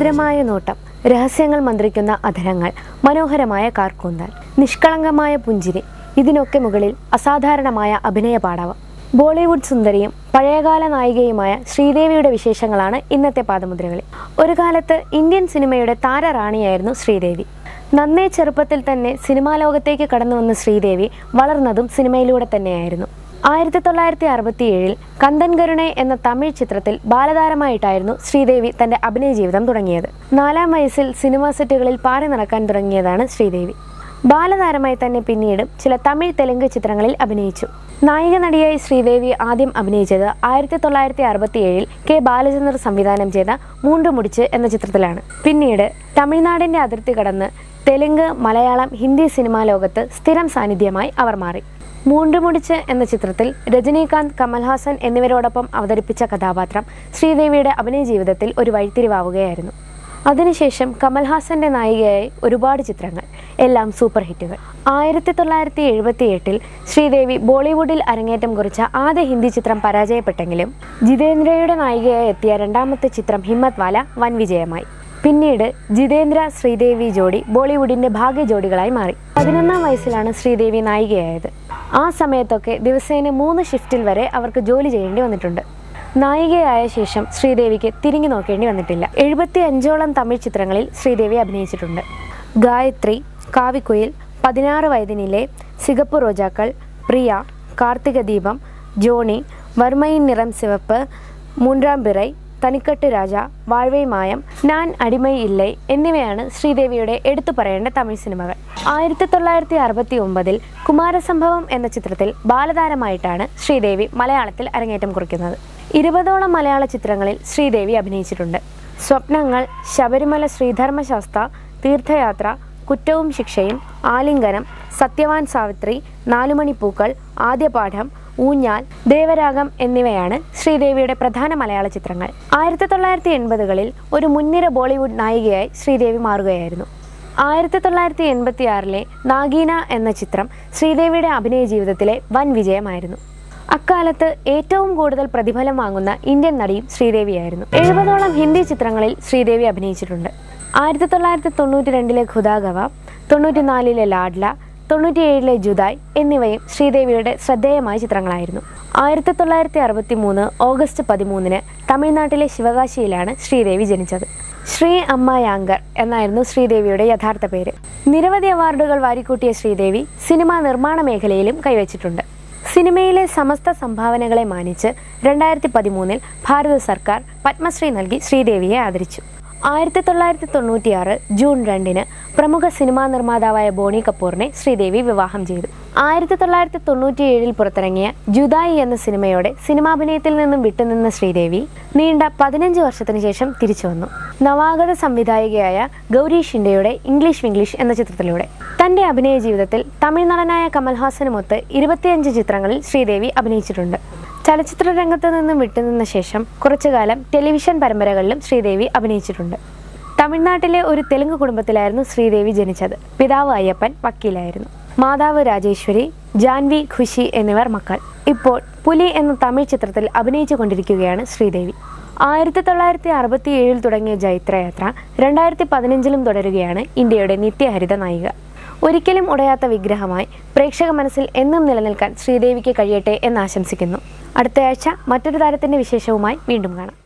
ആർദ്രമായ നോട്ടം രഹസ്യങ്ങൾ മന്ത്രിക്കുന്ന അധരങ്ങൾ മനോഹരമായ കാർക്കൂന്തൽ നിഷ്കളങ്കമായ പുഞ്ചിരി ഇതിനൊക്കെ മുകളിൽ അസാധാരണമായ അഭിനയ പാടവം ബോളിവുഡ് സുന്ദരിയും പഴയകാല നായികയുമായ ശ്രീദേവിയുടെ വിശേഷങ്ങളാണ് ഇന്നത്തെ പാദമുദ്രകളിൽ ഒരു കാലത്ത് ഇന്ത്യൻ സിനിമയുടെ താരറാണിയായിരുന്നു ശ്രീദേവി നന്നേ ചെറുപ്പത്തിൽ തന്നെ സിനിമാ ലോകത്തേക്ക് കടന്നു വന്ന ശ്രീദേവി വളർന്നതും സിനിമയിലൂടെ തന്നെയായിരുന്നു ആയിരത്തി തൊള്ളായിരത്തി അറുപത്തി ഏഴിൽ കന്തൻ കരുണെ എന്ന തമിഴ് ചിത്രത്തിൽ ബാലതാരമായിട്ടായിരുന്നു ശ്രീദേവി തന്റെ അഭിനയ ജീവിതം തുടങ്ങിയത് നാലാം വയസ്സിൽ സിനിമാ സെറ്റുകളിൽ പാറി നടക്കാൻ തുടങ്ങിയതാണ് ശ്രീദേവി ബാലതാരമായി തന്നെ പിന്നീട് ചില തമിഴ് തെലുങ്ക് ചിത്രങ്ങളിൽ അഭിനയിച്ചു നായിക നടിയായി ശ്രീദേവി ആദ്യം അഭിനയിച്ചത് ആയിരത്തി തൊള്ളായിരത്തി അറുപത്തി ഏഴിൽ കെ ബാലചന്ദ്രർ സംവിധാനം ചെയ്ത മൂണ്ട് മുടിച്ച് എന്ന ചിത്രത്തിലാണ് പിന്നീട് തമിഴ്നാടിന്റെ അതിർത്തി കടന്ന് തെലുങ്ക് മലയാളം ഹിന്ദി സിനിമാ ലോകത്ത് സ്ഥിരം സാന്നിധ്യമായി അവർ മാറി മൂണ്ട് മുടിച്ച് എന്ന ചിത്രത്തിൽ രജനീകാന്ത് കമൽഹാസൻ എന്നിവരോടൊപ്പം അവതരിപ്പിച്ച കഥാപാത്രം ശ്രീദേവിയുടെ അഭിനയ ജീവിതത്തിൽ ഒരു വഴിത്തിരിവാവുകയായിരുന്നു അതിനുശേഷം കമൽഹാസന്റെ നായികയായി ഒരുപാട് ചിത്രങ്ങൾ എല്ലാം സൂപ്പർ ഹിറ്റുകൾ ആയിരത്തി തൊള്ളായിരത്തി എഴുപത്തി എട്ടിൽ ശ്രീദേവി ബോളിവുഡിൽ അരങ്ങേറ്റം കുറിച്ച ആദ്യ ഹിന്ദി ചിത്രം പരാജയപ്പെട്ടെങ്കിലും ജിതേന്ദ്രയുടെ നായികയായി എത്തിയ രണ്ടാമത്തെ ചിത്രം ഹിമ്മത് വാല വൻ വിജയമായി പിന്നീട് ജിതേന്ദ്ര ശ്രീദേവി ജോഡി ബോളിവുഡിന്റെ ഭാഗ്യ ജോഡികളായി മാറി പതിനൊന്നാം വയസ്സിലാണ് ശ്രീദേവി നായികയായത് ആ സമയത്തൊക്കെ ദിവസേന മൂന്ന് ഷിഫ്റ്റിൽ വരെ അവർക്ക് ജോലി ചെയ്യേണ്ടി വന്നിട്ടുണ്ട് നായികയായ ശേഷം ശ്രീദേവിക്ക് തിരിഞ്ഞു നോക്കേണ്ടി വന്നിട്ടില്ല എഴുപത്തി അഞ്ചോളം തമിഴ് ചിത്രങ്ങളിൽ ശ്രീദേവി അഭിനയിച്ചിട്ടുണ്ട് ഗായത്രി കാവിക്കുയിൽ പതിനാറ് വയതിനിലെ സിഗപ്പ് റോജാക്കൾ പ്രിയ കാർത്തിക ദീപം ജോണി വർമ്മയിൻ നിറം സിവപ്പ് മൂன்றாം പിറൈ തനിക്കട്ട് രാജ വാഴ്വൈ മായം ഞാൻ അടിമൈ ഇല്ലൈ എന്നിവയാണ് ശ്രീദേവിയുടെ എടുത്തു പറയേണ്ട തമിഴ് സിനിമകൾ ആയിരത്തി തൊള്ളായിരത്തി അറുപത്തി ഒമ്പതിൽ കുമാരസംഭവം എന്ന ചിത്രത്തിൽ ബാലതാരമായിട്ടാണ് ശ്രീദേവി മലയാളത്തിൽ അരങ്ങേറ്റം കുറിക്കുന്നത് ഇരുപതോളം മലയാള ചിത്രങ്ങളിൽ ശ്രീദേവി അഭിനയിച്ചിട്ടുണ്ട് സ്വപ്നങ്ങൾ ശബരിമല ശ്രീധർമ്മശാസ്ത്ര തീർത്ഥയാത്ര കുറ്റവും ശിക്ഷയും ആലിംഗനം സത്യവാൻ സാവിത്രി നാലുമണിപ്പൂക്കൾ ആദ്യപാഠം ഊഞ്ഞാൽ ദേവരാഗം എന്നിവയാണ് ശ്രീദേവിയുടെ പ്രധാന മലയാള ചിത്രങ്ങൾ ആയിരത്തി തൊള്ളായിരത്തി എൺപതുകളിൽ ഒരു മുൻനിര ബോളിവുഡ് നായികയായി ശ്രീദേവി മാറുകയായിരുന്നു ആയിരത്തി തൊള്ളായിരത്തി എൺപത്തി ആറിലെ നാഗീന എന്ന ചിത്രം ശ്രീദേവിയുടെ അഭിനയ ജീവിതത്തിലെ വൻ വിജയമായിരുന്നു അക്കാലത്ത് ഏറ്റവും കൂടുതൽ പ്രതിഫലം വാങ്ങുന്ന ഇന്ത്യൻ നടിയും ശ്രീദേവിയായിരുന്നു എഴുപതോളം ഹിന്ദി ചിത്രങ്ങളിൽ ശ്രീദേവി അഭിനയിച്ചിട്ടുണ്ട് ആയിരത്തി തൊള്ളായിരത്തി തൊണ്ണൂറ്റി രണ്ടിലെ ഖുദാഗവ തൊണ്ണൂറ്റിനാലിലെ ലാഡ്ല തൊണ്ണൂറ്റിയേഴിലെ ജുദായ് എന്നിവയും ശ്രീദേവിയുടെ ശ്രദ്ധേയമായ ചിത്രങ്ങളായിരുന്നു ആയിരത്തി തൊള്ളായിരത്തി അറുപത്തി മൂന്ന് ഓഗസ്റ്റ് പതിമൂന്നിന് തമിഴ്നാട്ടിലെ ശിവകാശിയിലാണ് ശ്രീദേവി ജനിച്ചത് ശ്രീ അമ്മ യാങ്കർ എന്നായിരുന്നു ശ്രീദേവിയുടെ യഥാർത്ഥ പേര് നിരവധി അവാർഡുകൾ വാരിക്കൂട്ടിയ ശ്രീദേവി സിനിമാ നിർമ്മാണ മേഖലയിലും കൈവച്ചിട്ടുണ്ട് സിനിമയിലെ സമസ്ത സംഭാവനകളെ മാനിച്ച് രണ്ടായിരത്തി പതിമൂന്നിൽ ഭാരത സർക്കാർ പത്മശ്രീ നൽകി ശ്രീദേവിയെ ആദരിച്ചു ആയിരത്തി തൊള്ളായിരത്തി തൊണ്ണൂറ്റിയാറ് ജൂൺ രണ്ടിന് പ്രമുഖ സിനിമാ നിർമ്മാതാവായ ബോണി കപൂറിനെ ശ്രീദേവി വിവാഹം ചെയ്തു ആയിരത്തി തൊള്ളായിരത്തി തൊണ്ണൂറ്റിയേഴിൽ പുറത്തിറങ്ങിയ ജുദായി എന്ന സിനിമയോടെ സിനിമാഭിനയത്തിൽ നിന്നും വിട്ടുനിന്ന ശ്രീദേവി നീണ്ട പതിനഞ്ച് വർഷത്തിന് ശേഷം തിരിച്ചു വന്നു നവാഗത സംവിധായികയായ ഗൗരി ഷിൻഡെയുടെ ഇംഗ്ലീഷ് വിംഗ്ലീഷ് എന്ന ചിത്രത്തിലൂടെ തന്റെ അഭിനയ ജീവിതത്തിൽ തമിഴ് നടനായ കമൽഹാസനുമൊത്ത് ഇരുപത്തിയഞ്ച് ചിത്രങ്ങളിൽ ശ്രീദേവി അഭിനയിച്ചിട്ടുണ്ട് ചലച്ചിത്ര രംഗത്ത് നിന്നും വിട്ടുനിന്ന ശേഷം കുറച്ചുകാലം ടെലിവിഷൻ പരമ്പരകളിലും ശ്രീദേവി അഭിനയിച്ചിട്ടുണ്ട് തമിഴ്നാട്ടിലെ ഒരു തെലുങ്ക് കുടുംബത്തിലായിരുന്നു ശ്രീദേവി ജനിച്ചത് പിതാവ് അയ്യപ്പൻ വക്കീലായിരുന്നു മാതാവ് രാജേശ്വരി ജാൻവി ഖുഷി എന്നിവർ മക്കൾ ഇപ്പോൾ പുലി എന്ന തമിഴ് ചിത്രത്തിൽ അഭിനയിച്ചു കൊണ്ടിരിക്കുകയാണ് ശ്രീദേവി ആയിരത്തി തൊള്ളായിരത്തി അറുപത്തി ഏഴിൽ തുടങ്ങിയ ജൈത്രയാത്ര രണ്ടായിരത്തി പതിനഞ്ചിലും തുടരുകയാണ് ഇന്ത്യയുടെ നിത്യഹരിത നായിക ഒരിക്കലും ഉടയാത്ത വിഗ്രഹമായി പ്രേക്ഷക മനസ്സിൽ എന്നും നിലനിൽക്കാൻ ശ്രീദേവിക്ക് കഴിയട്ടെ എന്ന് ആശംസിക്കുന്നു അടുത്തയാഴ്ച മറ്റൊരു താരത്തിന്റെ വിശേഷവുമായി വീണ്ടും കാണാം